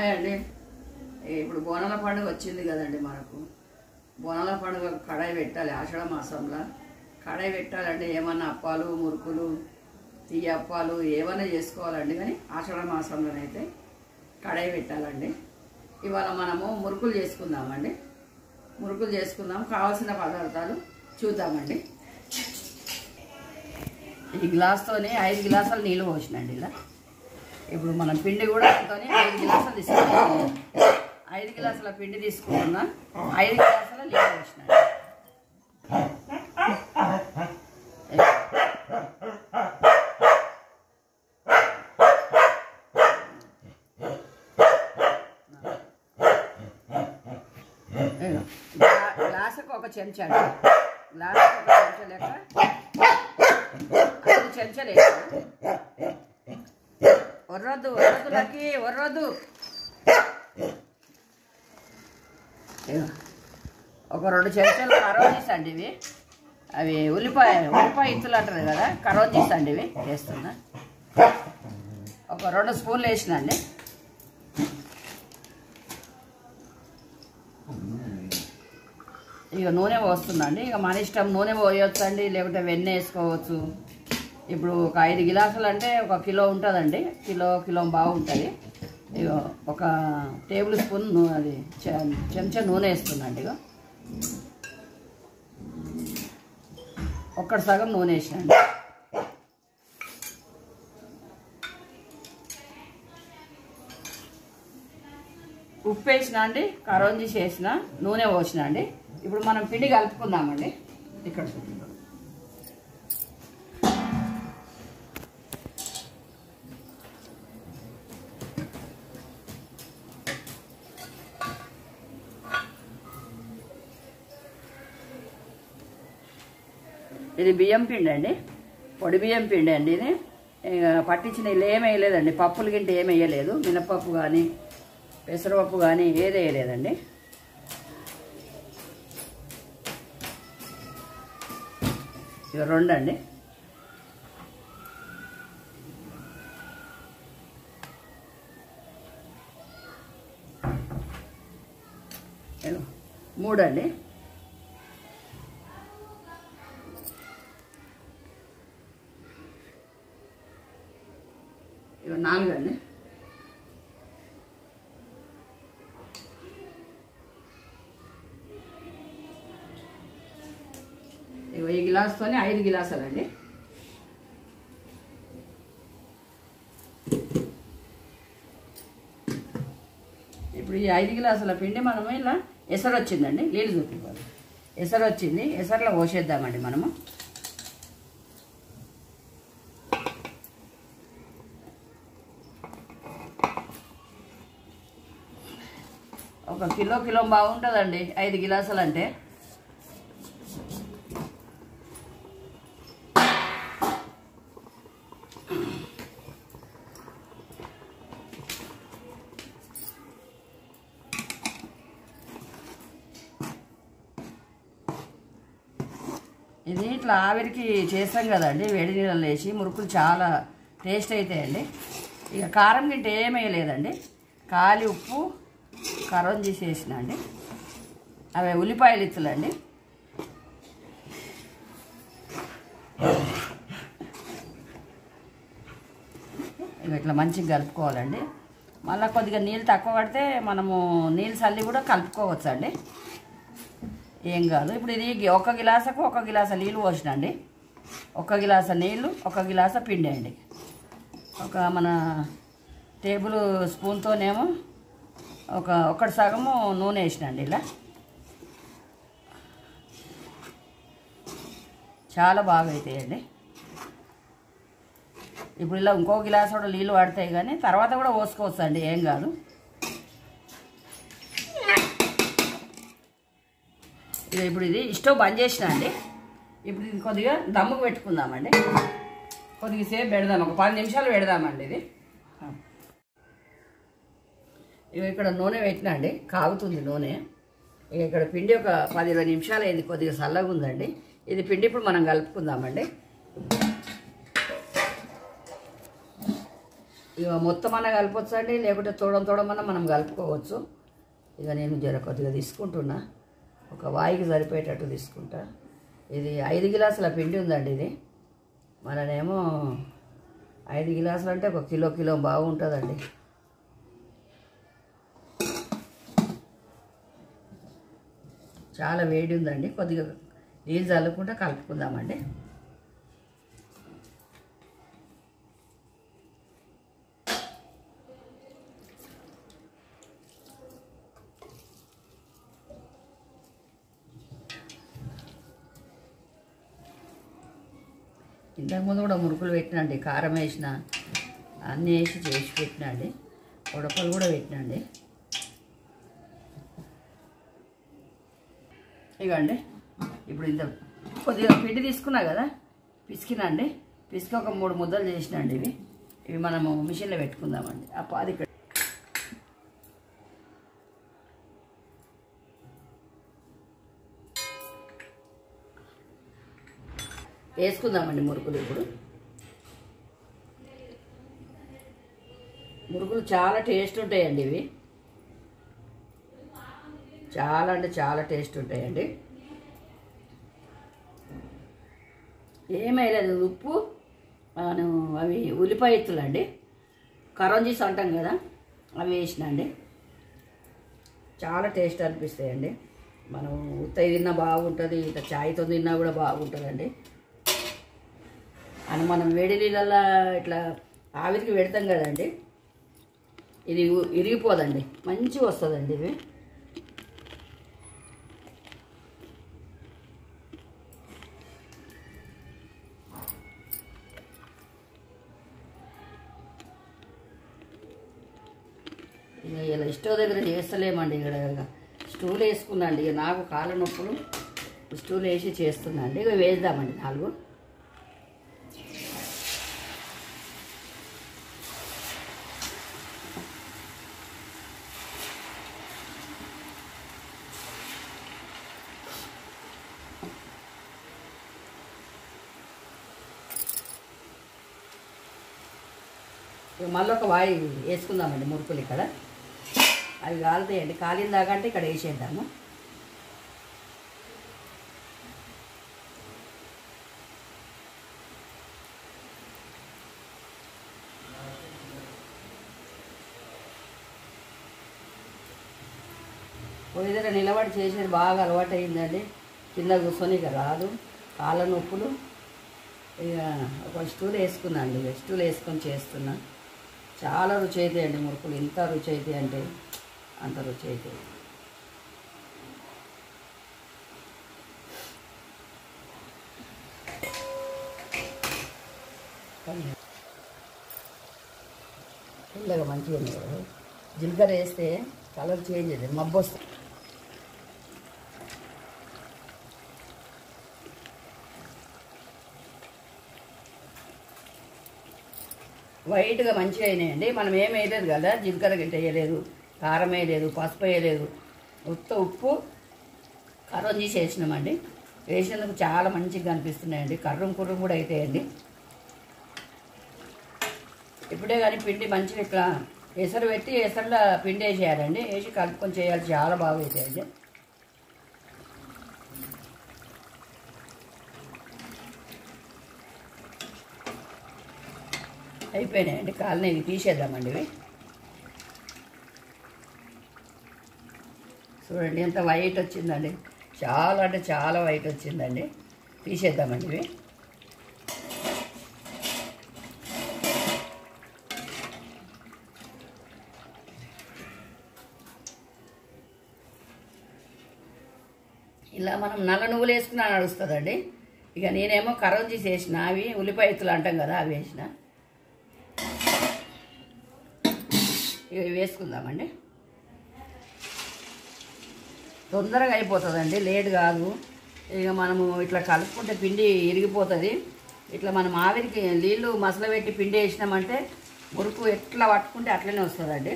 Hi అండి ఇప్పుడు బోనాల పండుగ వచ్చింది కదండి మనకు బోనాల పండుగ కడాయి పెట్టాలి ఆషాఢ మాసంలో కడాయి పెట్టాలంటే ఏమన్నా అప్పాలు మురుకులు తీయ అప్పాలు ఏమైనా చేసుకోవాలండి కానీ ఆషాఢ మాసంలోనైతే కడాయి పెట్టాలండి ఇవాళ మనము మురుకులు చేసుకుందామండి మురుకులు చేసుకుందాం కావాల్సిన పదార్థాలు చూద్దామండి ఈ గ్లాస్తోనే ఐదు గ్లాసులు నీళ్ళు పోసినండి ఇలా ఇప్పుడు మనం పిండి కూడా దాంతోనే ఐదు గ్లాసులు తీసుకుంటాం ఐదు గ్లాసుల పిండి తీసుకుంటున్నా ఐదు గ్లాసుల నీళ్ళు పోసిన గ్లాసుకు ఒక చెంచా అండి గ్లాసుకు ఒక చెంచా లెక్క ఐదు చెంచాలు వేసాను ఒర్రొద్దు ఒర్రొద్దు లక్కి ఒర్రొద్దు ఇగో. ఒక రెండు చెంచాలు కరోజీస్ అండి ఇవి అవి ఉల్లిపాయ ఉల్లిపాయ ఇత్తులు అంటారు కదా కరోజీస్ అండి ఇవి వేస్తున్నా ఒక రెండు స్పూన్లు వేసిన అండి ఇక నూనె పోస్తుందండి ఇక మన ఇష్టం నూనె పోయొచ్చు అండి లేకుంటే వెన్నె వేసుకోవచ్చు ఇప్పుడు ఒక ఐదు గిలాసులు అంటే ఒక కిలో ఉంటుందండి కిలో కిలో బాగుంటుంది ఇక ఒక టేబుల్ స్పూన్ నూ- అది చె- చెంచా నూనె వేస్తుందండి ఇక ఒక్కటి సగం నూనె వేసినండి ఉప్పు వేసిన అండి కరోంజీ చేసిన నూనె పోసిన అండి ఇప్పుడు మనం పిండి కలుపుకుందామండి ఇక్కడ చూడండి. ఇది బియ్యం పిండి అండి పొడి బియ్యం పిండి అండి ఇది ఇక పట్టించిన ఇల్లు ఏమి వేయలేదండి పప్పులు గింట ఏమి వేయలేదు మినపప్పు కానీ పెసరపప్పు కానీ ఏది వేయలేదండి ఇక రెండు అండి ఇగో మూడు అండి ఇవి నాలుగు అండి ఇగో ఈ గిలాస్తోనే ఐదు గిలాసాలు అండి ఇప్పుడు ఈ ఐదు గిలాసుల పిండి మనము ఇలా ఎసరు వచ్చిందండి నీళ్ళు చూపించాలి ఎసరు వచ్చింది ఎసరులో పోసేద్దామండి మనము ఒక కిలో కిలో బాగుంటుందండి ఐదు గిలాసులు అంటే ఇది ఇట్లా ఆవిరికి చేస్తాం కదండి వేడి నీళ్ళలో వేసి మురుకులు చాలా టేస్ట్ అవుతాయండి ఇక కారం గింట ఏమీ వేయలేదండి కాలి ఉప్పు కరోంజీ చేసిన అండి అవి ఉల్లిపాయలు ఇత్తులండి ఇవి ఇట్లా మంచిగా కలుపుకోవాలండి మళ్ళీ కొద్దిగా నీళ్ళు తక్కువ పడితే మనము నీళ్ళు చల్లి కూడా కలుపుకోవచ్చు అండి ఏం కాదు ఇప్పుడు ఇది ఒక గిలాసకు ఒక గిలాస నీళ్ళు పోసినండి ఒక గిలాస నీళ్ళు ఒక గిలాస పిండి అండి ఒక మన టేబుల్ స్పూన్తోనేమో ఒక ఒకటి సగము నూనె వేసినండి ఇలా చాలా బాగా అవుతాయండి ఇప్పుడు ఇలా ఇంకో గిలాస్ కూడా నీళ్ళు పడతాయి కానీ తర్వాత కూడా పోసుకోవచ్చు అండి ఏం కాదు ఇది ఇప్పుడు ఇది స్టవ్ బంద్ చేసిన అండి ఇప్పుడు ఇది కొద్దిగా దమ్ముకు పెట్టుకుందామండి కొద్దిగా సేపు పెడదాం ఒక పది నిమిషాలు పెడదామండి ఇది ఇవి ఇక్కడ నూనె పెట్టినా అండి కాగుతుంది నూనె ఇక ఇక్కడ పిండి ఒక పది ఇరవై నిమిషాలు అయింది కొద్దిగా చల్లగా ఉందండి ఇది పిండి ఇప్పుడు మనం కలుపుకుందామండి ఇక మొత్తం అన్న కలపొచ్చు అండి లేకుంటే తోడం తోడమన్నా మనం కలుపుకోవచ్చు ఇక నేను జర కొద్దిగా తీసుకుంటున్నా ఒక వాయికి సరిపోయేటట్టు తీసుకుంటా ఇది ఐదు గిలాసుల పిండి ఉందండి ఇది మననేమో ఐదు గిలాసులు అంటే ఒక కిలో కిలో బాగుంటుందండి చాలా వేడి ఉందండి కొద్దిగా నీళ్ళు చల్లుకుంటే కలుపుకుందామండి ఇంతకుముందు కూడా మురుకులు పెట్టినండి కారం వేసిన అన్నీ వేసి చేసి పెట్టినండి ఉడపలు కూడా పెట్టినండి ఇవ్వండి ఇప్పుడు ఇంత కొద్దిగా పిండి తీసుకున్నా కదా పిసికినా అండి పిసికి ఒక మూడు ముద్దలు చేసినండి ఇవి ఇవి మనము మిషన్లో పెట్టుకుందామండి ఆ పాది ఇక్కడ వేసుకుందామండి మురుకులు ఇప్పుడు మురుకులు చాలా టేస్ట్ ఉంటాయండి ఇవి చాలా అంటే చాలా టేస్ట్ ఉంటాయండి ఏమైలేదు ఉప్పు మనం అవి ఉల్లిపాయ ఎత్తులు అండి కరంజీస్ అంటాం కదా అవి వేసిన అండి చాలా టేస్ట్ అనిపిస్తాయండి మనం ఉత్తయి తిన్నా బాగుంటుంది ఇట్లా చాయ్తో తిన్నా కూడా బాగుంటుందండి అని మనం వేడి నీళ్ళల్లో ఇట్లా ఆవిరికి పెడతాం కదండి ఇది ఉ- ఇరిగిపోదండి మంచిగా వస్తుందండి ఇవి ఇక ఇలా స్టవ్ దగ్గర చేస్తలేమండి ఇక్కడ ఇక స్టూల్ వేసుకున్నాండి ఇక నాకు కాళ్ళ నొప్పులు స్టూల్ వేసి చేస్తున్నా అండి ఇక వేద్దామండి నాలుగు ఇక మళ్ళీ ఒక వాయి వేసుకుందామండి మురుకులు ఇక్కడ అవి కాలుతాయండి కాలిన దాకా అంటే ఇక్కడ వేసేద్దాము పొయ్యి దగ్గర నిలబడి చేసేది బాగా అలవాటు అయిందండి కింద కూర్చొని ఇక రాదు కాళ్ళ నొప్పులు ఇక ఒక స్టూల్ వేసుకున్నాను ఇక స్టూల్ వేసుకొని చేస్తున్నా చాలా రుచి అవుతాయి అండి మురుకులు ఎంత రుచి అవుతాయి అంటే అంత రుచి అవుతాయి పుల్లగా మంచిగా ఉంది కదా జీలకర్ర వేస్తే కలర్ చేంజ్ అవుతుంది మబ్బు వస్తుంది వైట్గా మంచిగా అయినాయండి మనం ఏం వేయలేదు కదా జీలకర్ర గిట్ట వేయలేదు కారం వేయలేదు పసుపు వేయలేదు ఉత్త ఉప్పు కర్రం తీసి వేసినామండి వేసినందుకు చాలా మంచిగా కనిపిస్తున్నాయండి కర్రం కుర్రం కూడా అవుతాయండి ఇప్పుడే కానీ పిండి మంచిగా ఇట్లా ఎసరు పెట్టి ఎసరులో పిండి వేసేయాలండి వేసి కలుపుకొని చేయాలి చాలా బాగా అవుతాయండి అయిపోయినాయండి కాళ్ళని ఇవి తీసేద్దామండి ఇవి చూడండి ఎంత వైట్ వచ్చిందండి చాలా అంటే చాలా వైట్ వచ్చిందండి తీసేద్దామండి ఇవి ఇలా మనం నల్ల నువ్వులు వేసుకున్నా నడుస్తుందండి ఇక నేనేమో కరోజీ చేసిన అవి ఉల్లిపాయ ఎత్తులు అంటాం కదా అవి వేసిన ఇవి వేసుకుందామండి తొందరగా అయిపోతుందండి లేట్ కాదు ఇక మనము ఇట్లా కలుపుకుంటే పిండి ఇరిగిపోతుంది ఇట్లా మనం ఆవిరికి నీళ్ళు మసల పెట్టి పిండి వేసినామంటే మురుకు ఎట్లా పట్టుకుంటే అట్లనే వస్తుందండి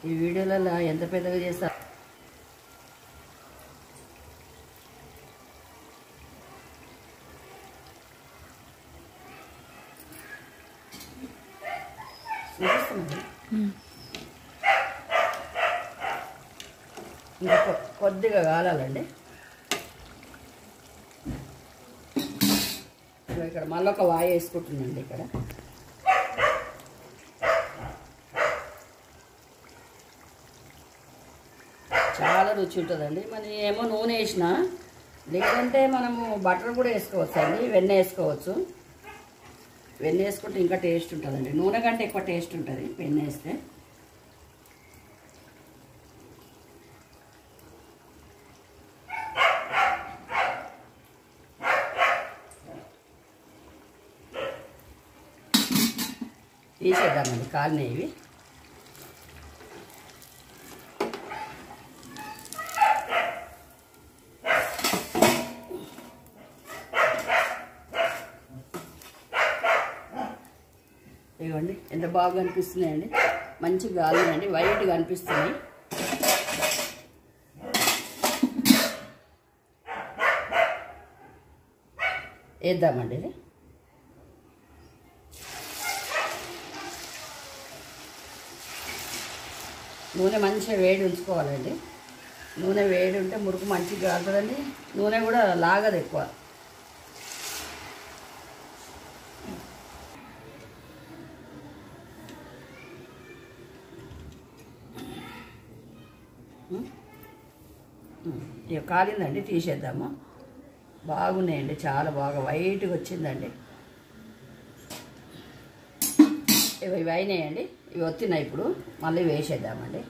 ఈ వీడియోలలో ఎంత పెద్దగా చేస్తా చూపిస్తున్నాను. ఇంకా కొ- కొద్దిగా కాలాలండి ఇదిగో ఇక్కడ మళ్ళీ ఒక వాయి వేసుకుంటుందండి ఇక్కడ చాలా రుచి ఉంటుందండి మరి ఏమో నూనె వేసిన లేదంటే మనము బటర్ కూడా వేసుకోవచ్చు అండి వెన్న వేసుకోవచ్చు వెన్న వేసుకుంటే ఇంకా టేస్ట్ ఉంటుందండి నూనె కంటే ఎక్కువ టేస్ట్ ఉంటుంది వెన్న వేస్తే తీసేద్దామండి కాలినవి ఇవ్వండి ఎంత బాగా కనిపిస్తున్నాయండి మంచి గాలి అండి వైట్గా అనిపిస్తున్నాయి వేద్దామండి ఇది నూనె మంచిగా వేడి ఉంచుకోవాలండి నూనె వేడి ఉంటే మురుకు మంచిగా కాలుతుందండి నూనె కూడా లాగదు ఎక్కువ ఇక కాలిందండి తీసేద్దాము బాగున్నాయండి చాలా బాగా వైట్గా వచ్చిందండి ఇవి ఇవి అయినాయండి ఇవి వస్తున్నాయి ఇప్పుడు మళ్ళీ వేసేద్దామండి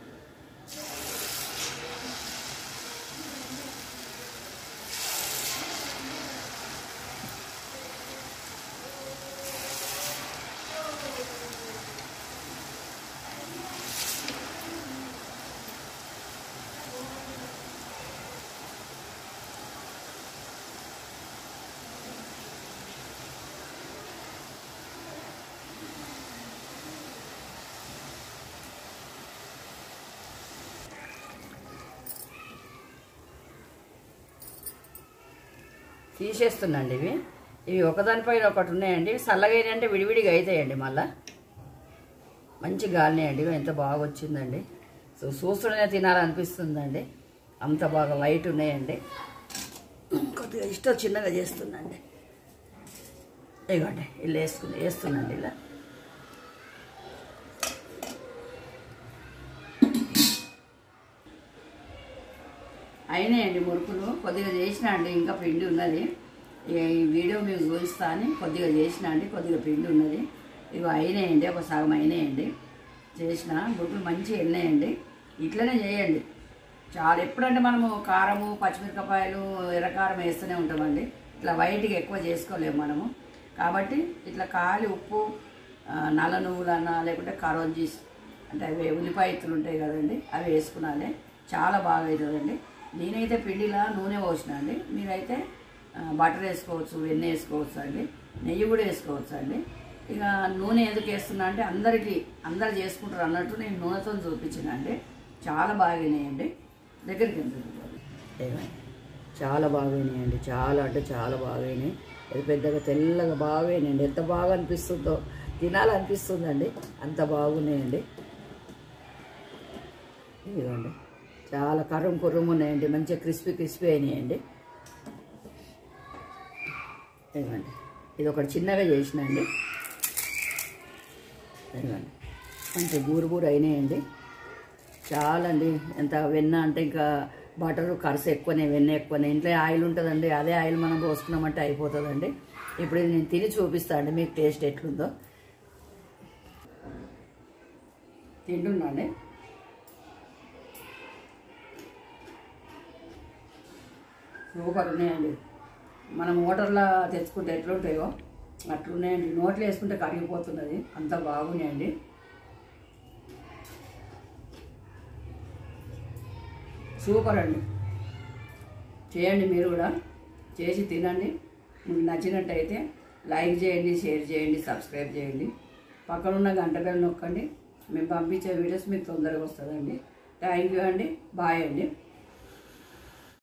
తీసేస్తున్నాండి ఇవి ఇవి ఒకదానిపైన ఒకటి ఉన్నాయండి చల్లగా అంటే విడివిడిగా అవుతాయండి మళ్ళా మంచి గాలినాయండి ఇగో ఎంత బాగా వచ్చిందండి సో చూస్తుండనే తినాలనిపిస్తుందండి అంత బాగా వైట్ ఉన్నాయండి కొద్దిగా ఇష్టం చిన్నగా చేస్తుందండి ఇగోండి ఇలా వేసుకుని వేస్తుందండి ఇలా అయినాయండి మురుకులు కొద్దిగా చేసిన అండి ఇంకా పిండి ఉన్నది ఇక ఈ వీడియో మీకు చూపిస్తా అని కొద్దిగా చేసిన అండి కొద్దిగా పిండి ఉన్నది ఇక అయినాయండి ఒక సగం అయినాయండి చేసిన మురుకులు మంచిగా ఎన్నాయండి ఇట్లనే చేయండి చాలా ఎప్పుడంటే మనము కారము పచ్చిమిరపకాయలు ఎర్రకారం వేస్తూనే ఉంటామండి ఇట్లా వైట్గా ఎక్కువ చేసుకోలేము మనము కాబట్టి ఇట్లా కాలి ఉప్పు ఆ, నల్ల నువ్వులన్నా లేకుంటే కరోంజీస్ అంటే అవి ఉల్లిపాయ ఇత్తులు ఉంటాయి కదండి అవి వేసుకున్నాలి చాలా బాగా అవుతుందండి నేనైతే పిండిలా నూనె పోసిన అండి మీరైతే ఆ, బటర్ వేసుకోవచ్చు వెన్న వేసుకోవచ్చు అండి నెయ్యి కూడా వేసుకోవచ్చు అండి ఇక నూనె ఎందుకు వేస్తున్నా అంటే అందరికీ అందరు చేసుకుంటారు అన్నట్టు నేను నూనెతో చూపించిన అండి చాలా బాగానేయండి దగ్గరికి ఎంత చాలా బాగానేయండి చాలా అంటే చాలా బాగాయినాయి అది పెద్దగా తెల్లగా బాగాయినాయండి ఎంత బాగా అనిపిస్తుందో తినాలనిపిస్తుందండి అంత బాగున్నాయండి ఇదిగోండి చాలా కర్రం కుర్రం ఉన్నాయండి మంచిగా క్రిస్పీ క్రిస్పీ అయినాయండి ఇదిగోండి ఇది ఒకటి చిన్నగా చేసిన అండి ఇదిగోండి మంచిగా గూరు గూరు అయినాయండి చాలా అండి ఎంత వెన్న అంటే ఇంకా బటర్ ఖర్చు ఎక్కువనే వెన్న ఎక్కువనే ఇంట్లో ఆయిల్ ఉంటుందండి అదే ఆయిల్ మనం పోసుకున్నామంటే అయిపోతుందండి ఇప్పుడు ఇది నేను తిని చూపిస్తాను అండి మీకు టేస్ట్ ఎట్లుందో తింటున్నాండి సూపర్ ఉన్నాయండి మనం మోటార్లో తెచ్చుకుంటే ఎట్లుంటాయో అట్లున్నాయండి నోట్లో వేసుకుంటే కరిగిపోతున్నది అంత బాగున్నాయండి సూపర్ అండి చేయండి మీరు కూడా చేసి తినండి మీకు నచ్చినట్టయితే లైక్ చేయండి షేర్ చేయండి సబ్స్క్రైబ్ చేయండి పక్కనున్న గంట బెల్ నొక్కండి మేము పంపించే వీడియోస్ మీకు తొందరగా వస్తుందండి థ్యాంక్ యూ అండి బాయ్ అండి